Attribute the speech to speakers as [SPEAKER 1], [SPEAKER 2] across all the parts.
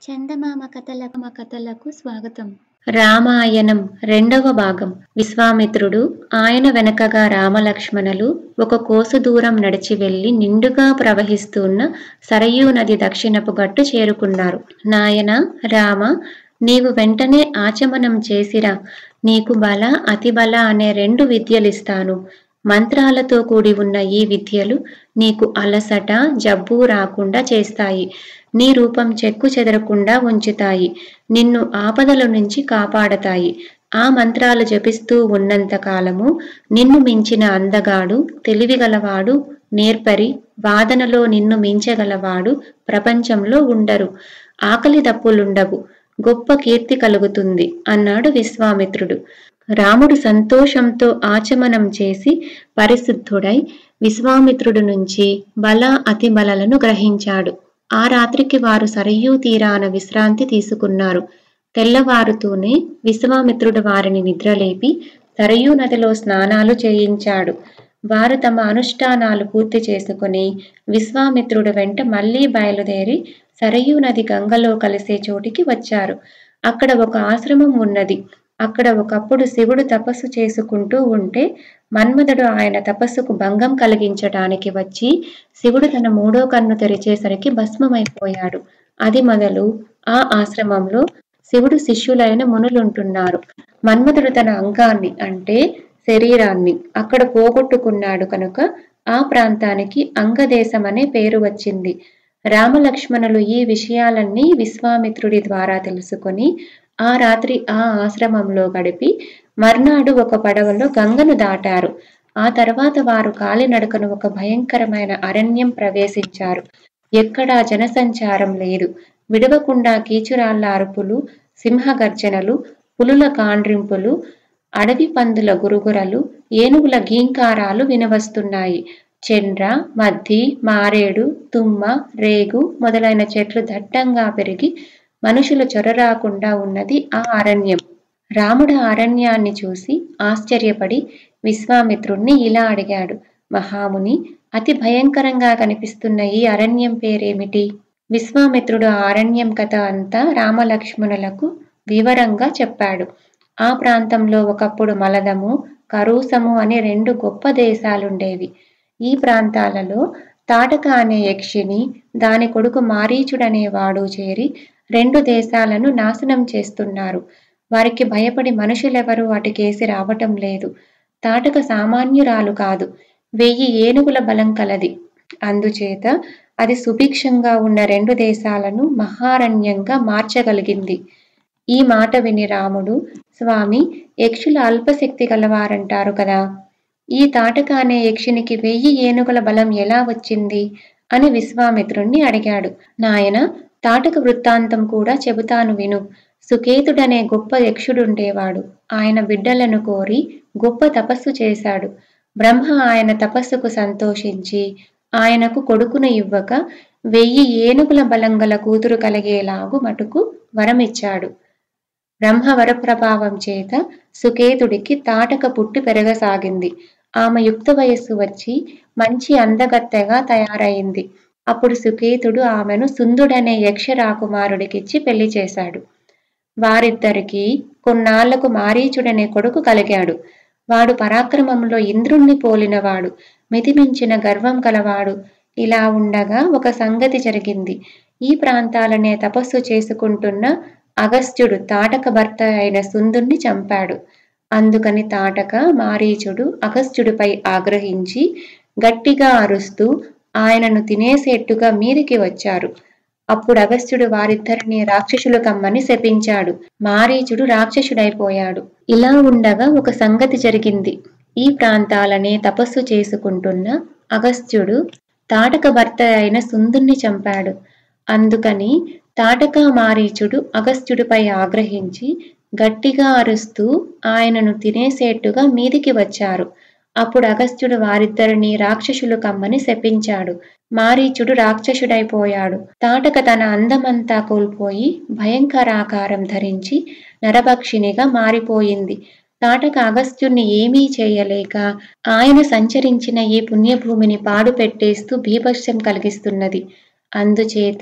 [SPEAKER 1] చందమామ కథలకు మా కథలకు స్వాగతం
[SPEAKER 2] రామాయణం రెండవ భాగం విశ్వామిత్రుడు ఆయన వెనకగా రామలక్ష్మణులు ఒక కోసు దూరం నడిచి వెళ్లి నిండుగా ప్రవహిస్తున్న సరయూ నది దక్షిణపు గట్టు చేరుకున్నారు నాయన రామ నీవు వెంటనే ఆచమనం చేసిరా నీకు బల అతి బల అనే రెండు విద్యలిస్తాను మంత్రాలతో కూడి ఉన్న ఈ విద్యలు నీకు అలసట జబ్బు రాకుండా చేస్తాయి నీ రూపం చెక్కు చెదరకుండా ఉంచుతాయి నిన్ను ఆపదల నుంచి కాపాడతాయి ఆ మంత్రాలు జపిస్తూ ఉన్నంత కాలము నిన్ను మించిన అందగాడు తెలివిగలవాడు నేర్పరి వాదనలో నిన్ను మించగలవాడు ప్రపంచంలో ఉండరు ఆకలి దప్పులుండవు గొప్ప కీర్తి కలుగుతుంది అన్నాడు విశ్వామిత్రుడు రాముడు సంతోషంతో ఆచమనం చేసి పరిశుద్ధుడై విశ్వామిత్రుడు నుంచి బల అతి బలలను గ్రహించాడు ఆ రాత్రికి వారు సరయూ తీరాన విశ్రాంతి తీసుకున్నారు తెల్లవారుతూనే విశ్వామిత్రుడు వారిని నిద్రలేపి సరయూ నదిలో స్నానాలు చేయించాడు వారు తమ అనుష్ఠానాలు పూర్తి చేసుకుని విశ్వామిత్రుడు వెంట మళ్లీ బయలుదేరి సరయూ నది గంగలో కలిసే చోటికి వచ్చారు అక్కడ ఒక ఆశ్రమం ఉన్నది అక్కడ ఒకప్పుడు శివుడు తపస్సు చేసుకుంటూ ఉంటే మన్మధుడు ఆయన తపస్సుకు భంగం కలిగించటానికి వచ్చి శివుడు తన మూడో కన్ను తెరిచేసరికి భస్మమైపోయాడు అది మొదలు ఆ ఆశ్రమంలో శివుడు శిష్యులైన మునులుంటున్నారు మన్మధుడు తన అంగాన్ని అంటే శరీరాన్ని అక్కడ పోగొట్టుకున్నాడు కనుక ఆ ప్రాంతానికి అంగదేశం అనే పేరు వచ్చింది రామలక్ష్మణులు ఈ విషయాలన్నీ విశ్వామిత్రుడి ద్వారా తెలుసుకొని ఆ రాత్రి ఆ ఆశ్రమంలో గడిపి మర్నాడు ఒక పడవలో గంగను దాటారు ఆ తర్వాత వారు కాలినడకను ఒక భయంకరమైన అరణ్యం ప్రవేశించారు ఎక్కడా జనసంచారం లేదు విడవకుండా కీచురాళ్ల అరుపులు సింహగర్జనలు పులుల కాండ్రింపులు అడవి పందుల గురుగురలు ఏనుగుల గీంకారాలు వినవస్తున్నాయి చెండ్ర మద్ది మారేడు తుమ్మ రేగు మొదలైన చెట్లు దట్టంగా పెరిగి మనుషులు చొరరాకుండా ఉన్నది ఆ అరణ్యం రాముడు ఆ అరణ్యాన్ని చూసి ఆశ్చర్యపడి విశ్వామిత్రుణ్ణి ఇలా అడిగాడు మహాముని అతి భయంకరంగా కనిపిస్తున్న ఈ అరణ్యం పేరేమిటి విశ్వామిత్రుడు ఆ అరణ్యం కథ అంతా రామలక్ష్మణులకు వివరంగా చెప్పాడు ఆ ప్రాంతంలో ఒకప్పుడు మలదము కరూసము అనే రెండు గొప్ప దేశాలుండేవి ఈ ప్రాంతాలలో తాటక అనే యక్షిని దాని కొడుకు మారీచుడనే వాడు చేరి రెండు దేశాలను నాశనం చేస్తున్నారు వారికి భయపడి మనుషులెవరూ అటుకేసి రావటం లేదు తాటక సామాన్యురాలు కాదు వెయ్యి ఏనుగుల బలం కలది అందుచేత అది సుభిక్షంగా ఉన్న రెండు దేశాలను మహారణ్యంగా మార్చగలిగింది ఈ మాట విని రాముడు స్వామి యక్షుల అల్పశక్తి గలవారంటారు కదా ఈ తాటక అనే యక్షినికి వెయ్యి ఏనుగుల బలం ఎలా వచ్చింది అని విశ్వామిత్రుణ్ణి అడిగాడు నాయన తాటక వృత్తాంతం కూడా చెబుతాను విను సుకేతుడనే గొప్ప యక్షుడుండేవాడు ఆయన బిడ్డలను కోరి గొప్ప తపస్సు చేశాడు బ్రహ్మ ఆయన తపస్సుకు సంతోషించి ఆయనకు కొడుకును ఇవ్వక వెయ్యి ఏనుగుల బలం గల కూతురు కలిగేలాగు మటుకు వరమిచ్చాడు బ్రహ్మ వరప్రభావం చేత సుకేతుడికి తాటక పుట్టి పెరగసాగింది ఆమె యుక్త వయస్సు వచ్చి మంచి అందగత్తెగా తయారైంది అప్పుడు సుకేతుడు ఆమెను సుందుడనే యక్ష రాకుమారుడికిచ్చి పెళ్లి చేశాడు వారిద్దరికి కొన్నాళ్లకు మారీచుడనే కొడుకు కలిగాడు వాడు పరాక్రమంలో ఇంద్రుణ్ణి పోలినవాడు మితిమించిన గర్వం కలవాడు ఇలా ఉండగా ఒక సంగతి జరిగింది ఈ ప్రాంతాలనే తపస్సు చేసుకుంటున్న అగస్త్యుడు తాటక భర్త అయిన సుందుణ్ణి చంపాడు అందుకని తాటక మారీచుడు అగస్త్యుడిపై ఆగ్రహించి గట్టిగా అరుస్తూ ఆయనను తినేసేట్టుగా మీదికి వచ్చారు అప్పుడు అగస్త్యుడు వారిద్దరిని రాక్షసులు కమ్మని శపించాడు మారీచుడు రాక్షసుడైపోయాడు ఇలా ఉండగా ఒక సంగతి జరిగింది ఈ ప్రాంతాలనే తపస్సు చేసుకుంటున్న అగస్త్యుడు తాటక భర్త అయిన సుందుణ్ణి చంపాడు అందుకని తాటక మారీచుడు అగస్త్యుడిపై ఆగ్రహించి గట్టిగా అరుస్తూ ఆయనను తినేసేట్టుగా మీదికి వచ్చారు అప్పుడు అగస్త్యుడు వారిద్దరిని రాక్షసులు కమ్మని శపించాడు మారీచుడు రాక్షసుడైపోయాడు తాటక తన అందమంతా కోల్పోయి భయంకరాకారం ధరించి నరభక్షినిగా మారిపోయింది తాటక అగస్త్యుణ్ణి ఏమీ చేయలేక ఆయన సంచరించిన ఈ పుణ్యభూమిని పాడు పెట్టేస్తూ బీభత్సం కలిగిస్తున్నది అందుచేత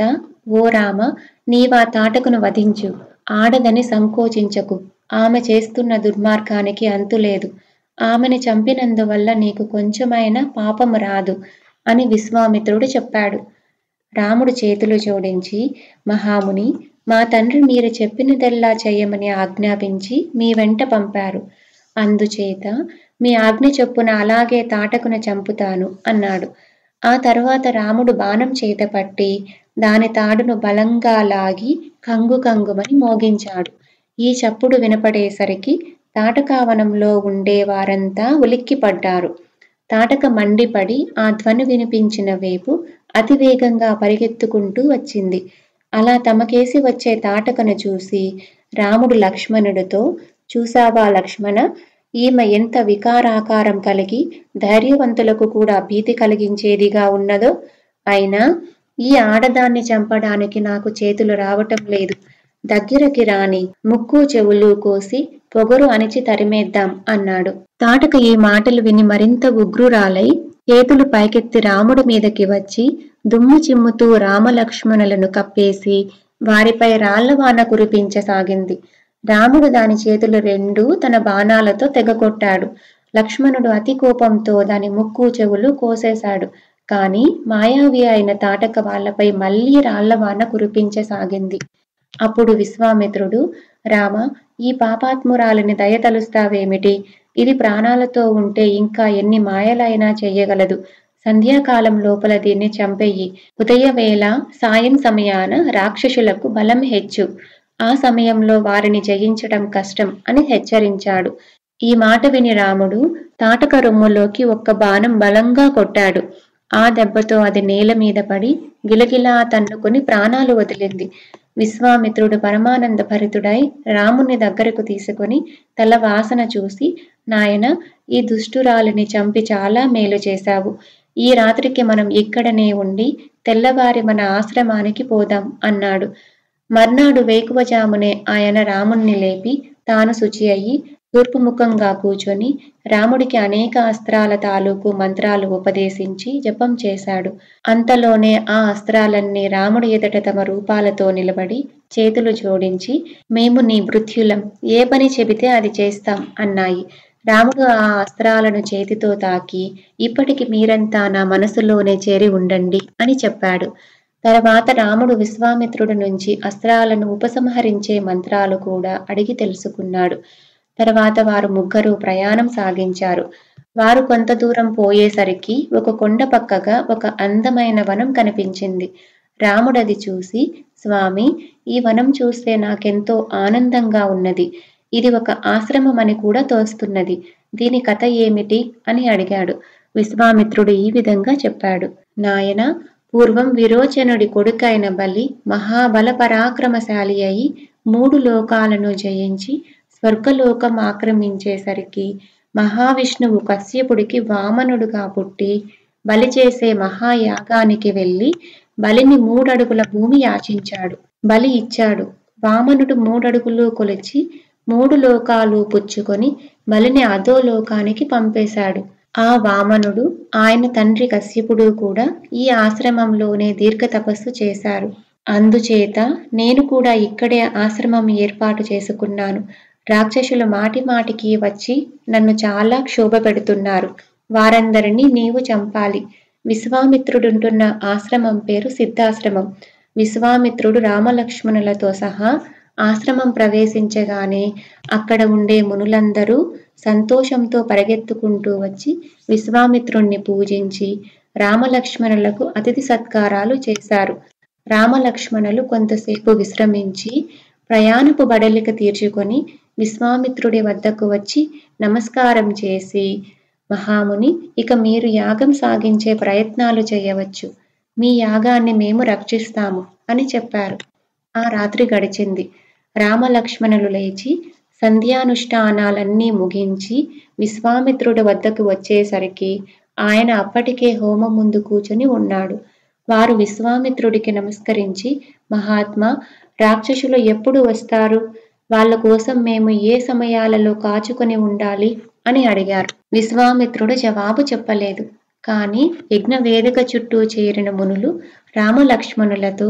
[SPEAKER 2] ఓ రామ నీవా తాటకును వధించు ఆడదని సంకోచించకు ఆమె చేస్తున్న దుర్మార్గానికి అంతులేదు ఆమెను చంపినందువల్ల నీకు కొంచెమైనా పాపము రాదు అని విశ్వామిత్రుడు చెప్పాడు రాముడు చేతులు జోడించి మహాముని మా తండ్రి మీరు చెప్పినదల్లా చేయమని ఆజ్ఞాపించి మీ వెంట పంపారు అందుచేత మీ ఆజ్ఞ చొప్పున అలాగే తాటకున చంపుతాను అన్నాడు ఆ తర్వాత రాముడు బాణం చేత పట్టి దాని తాడును బలంగా లాగి కంగు కంగుమని మోగించాడు ఈ చప్పుడు వినపడేసరికి తాటకావనంలో ఉండే వారంతా ఉలిక్కిపడ్డారు తాటక మండిపడి ఆ ధ్వని వినిపించిన వైపు అతివేగంగా పరిగెత్తుకుంటూ వచ్చింది అలా తమకేసి వచ్చే తాటకను చూసి రాముడు లక్ష్మణుడితో చూసావా లక్ష్మణ ఈమె ఎంత వికారాకారం కలిగి ధైర్యవంతులకు కూడా భీతి కలిగించేదిగా ఉన్నదో అయినా ఈ ఆడదాన్ని చంపడానికి నాకు చేతులు రావటం లేదు దగ్గరకి రాని ముక్కు చెవులు కోసి పొగరు అణిచి తరిమేద్దాం అన్నాడు తాటక ఈ మాటలు విని మరింత ఉగ్రురాలై చేతులు పైకెత్తి రాముడి మీదకి వచ్చి దుమ్ము చిమ్ముతూ రామలక్ష్మణులను కప్పేసి వారిపై రాళ్లవాన కురిపించసాగింది రాముడు దాని చేతులు రెండూ తన బాణాలతో తెగకొట్టాడు లక్ష్మణుడు అతి కోపంతో దాని ముక్కు చెవులు కోసేశాడు కాని మాయావి అయిన తాటక వాళ్లపై మళ్లీ రాళ్లవాన కురిపించసాగింది అప్పుడు విశ్వామిత్రుడు రామ ఈ పాపాత్మురాలిని దయతలుస్తావేమిటి ఇది ప్రాణాలతో ఉంటే ఇంకా ఎన్ని మాయలైనా చెయ్యగలదు సంధ్యాకాలం లోపల దీన్ని చంపెయ్యి ఉదయవేళ సాయం సమయాన రాక్షసులకు బలం హెచ్చు ఆ సమయంలో వారిని జయించటం కష్టం అని హెచ్చరించాడు ఈ మాట విని రాముడు తాటక రొమ్ములోకి ఒక్క బాణం బలంగా కొట్టాడు ఆ దెబ్బతో అది నేల మీద పడి గిలగిలా తన్నుకుని ప్రాణాలు వదిలింది విశ్వామిత్రుడు పరమానంద భరితుడై రాముని దగ్గరకు తీసుకుని తల వాసన చూసి నాయన ఈ దుష్టురాలిని చంపి చాలా మేలు చేశావు ఈ రాత్రికి మనం ఇక్కడనే ఉండి తెల్లవారి మన ఆశ్రమానికి పోదాం అన్నాడు మర్నాడు వేకువజామునే ఆయన రాముణ్ణి లేపి తాను శుచి అయ్యి తూర్పుముఖంగా కూర్చొని రాముడికి అనేక అస్త్రాల తాలూకు మంత్రాలు ఉపదేశించి జపం చేశాడు అంతలోనే ఆ అస్త్రాలన్నీ రాముడి ఎదుట తమ రూపాలతో నిలబడి చేతులు జోడించి మేము నీ భృత్యులం ఏ పని చెబితే అది చేస్తాం అన్నాయి రాముడు ఆ అస్త్రాలను చేతితో తాకి ఇప్పటికి మీరంతా నా మనసులోనే చేరి ఉండండి అని చెప్పాడు తర్వాత రాముడు విశ్వామిత్రుడి నుంచి అస్త్రాలను ఉపసంహరించే మంత్రాలు కూడా అడిగి తెలుసుకున్నాడు తర్వాత వారు ముగ్గురు ప్రయాణం సాగించారు వారు కొంత దూరం పోయేసరికి ఒక కొండ పక్కగా ఒక అందమైన వనం కనిపించింది రాముడది చూసి స్వామి ఈ వనం చూస్తే నాకెంతో ఆనందంగా ఉన్నది ఇది ఒక ఆశ్రమం అని కూడా తోస్తున్నది దీని కథ ఏమిటి అని అడిగాడు విశ్వామిత్రుడు ఈ విధంగా చెప్పాడు నాయన పూర్వం విరోచనుడి కొడుకైన బలి మహాబల పరాక్రమశాలి అయి మూడు లోకాలను జయించి స్వర్గలోకం ఆక్రమించేసరికి మహావిష్ణువు కశ్యపుడికి వామనుడుగా పుట్టి బలి చేసే మహాయాగానికి వెళ్ళి బలిని మూడడుగుల భూమి యాచించాడు బలి ఇచ్చాడు వామనుడు మూడడుగులు కొలిచి మూడు లోకాలు పుచ్చుకొని బలిని అదో లోకానికి పంపేశాడు ఆ వామనుడు ఆయన తండ్రి కశ్యపుడు కూడా ఈ ఆశ్రమంలోనే దీర్ఘ తపస్సు చేశారు అందుచేత నేను కూడా ఇక్కడే ఆశ్రమం ఏర్పాటు చేసుకున్నాను రాక్షసులు మాటి మాటికి వచ్చి నన్ను చాలా క్షోభ పెడుతున్నారు వారందరినీ నీవు చంపాలి విశ్వామిత్రుడుంటున్న ఆశ్రమం పేరు సిద్ధాశ్రమం విశ్వామిత్రుడు రామలక్ష్మణులతో సహా ఆశ్రమం ప్రవేశించగానే అక్కడ ఉండే మునులందరూ సంతోషంతో పరిగెత్తుకుంటూ వచ్చి విశ్వామిత్రుణ్ణి పూజించి రామలక్ష్మణులకు అతిథి సత్కారాలు చేశారు రామలక్ష్మణులు కొంతసేపు విశ్రమించి ప్రయాణపు బడలిక తీర్చుకొని విశ్వామిత్రుడి వద్దకు వచ్చి నమస్కారం చేసి మహాముని ఇక మీరు యాగం సాగించే ప్రయత్నాలు చేయవచ్చు మీ యాగాన్ని మేము రక్షిస్తాము అని చెప్పారు ఆ రాత్రి గడిచింది రామలక్ష్మణులు లేచి సంధ్యానుష్ఠానాలన్నీ ముగించి విశ్వామిత్రుడి వద్దకు వచ్చేసరికి ఆయన అప్పటికే హోమం ముందు కూర్చుని ఉన్నాడు వారు విశ్వామిత్రుడికి నమస్కరించి మహాత్మా రాక్షసులు ఎప్పుడు వస్తారు వాళ్ళ కోసం మేము ఏ సమయాలలో కాచుకొని ఉండాలి అని అడిగారు విశ్వామిత్రుడు జవాబు చెప్పలేదు కాని యజ్ఞ వేదిక చుట్టూ చేరిన మునులు రామలక్ష్మణులతో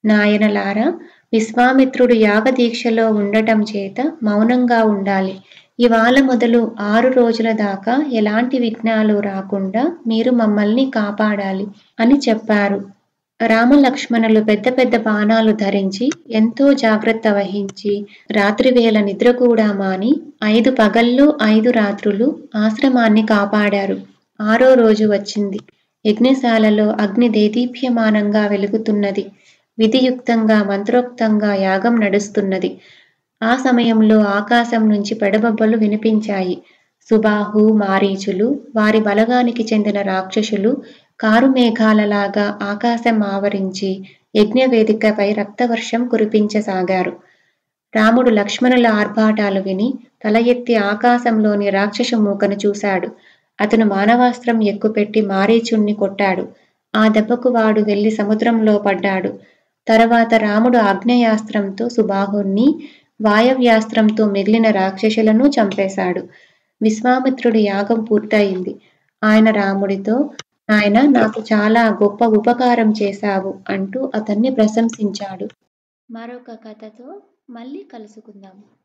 [SPEAKER 2] నాయనలారా విశ్వామిత్రుడు యాగదీక్షలో ఉండటం చేత మౌనంగా ఉండాలి ఇవాళ మొదలు ఆరు రోజుల దాకా ఎలాంటి విఘ్నాలు రాకుండా మీరు మమ్మల్ని కాపాడాలి అని చెప్పారు రామలక్ష్మణులు పెద్ద పెద్ద బాణాలు ధరించి ఎంతో జాగ్రత్త వహించి రాత్రివేళ నిద్ర కూడా మాని ఐదు పగళ్ళు ఐదు రాత్రులు ఆశ్రమాన్ని కాపాడారు ఆరో రోజు వచ్చింది యజ్ఞశాలలో అగ్ని దేదీప్యమానంగా వెలుగుతున్నది విధియుక్తంగా మంత్రోక్తంగా యాగం నడుస్తున్నది ఆ సమయంలో ఆకాశం నుంచి పెడబొబ్బలు వినిపించాయి సుబాహు మారీచులు వారి బలగానికి చెందిన రాక్షసులు కారు మేఘాలలాగా ఆకాశం ఆవరించి యజ్ఞవేదికపై రక్తవర్షం కురిపించసాగారు రాముడు లక్ష్మణుల ఆర్భాటాలు విని తల ఎత్తి ఆకాశంలోని రాక్షస మూకను చూశాడు అతను మానవాస్త్రం ఎక్కుపెట్టి మారీచుణ్ణి కొట్టాడు ఆ దెబ్బకు వాడు వెళ్లి సముద్రంలో పడ్డాడు తర్వాత రాముడు ఆగ్నేయాస్త్రంతో సుబాహుణ్ణి వాయవ్యాస్త్రంతో మిగిలిన రాక్షసులను చంపేశాడు విశ్వామిత్రుడి యాగం పూర్తయింది ఆయన రాముడితో ఆయన నాకు చాలా గొప్ప ఉపకారం చేశావు అంటూ అతన్ని ప్రశంసించాడు
[SPEAKER 1] మరొక కథతో మళ్ళీ కలుసుకుందాం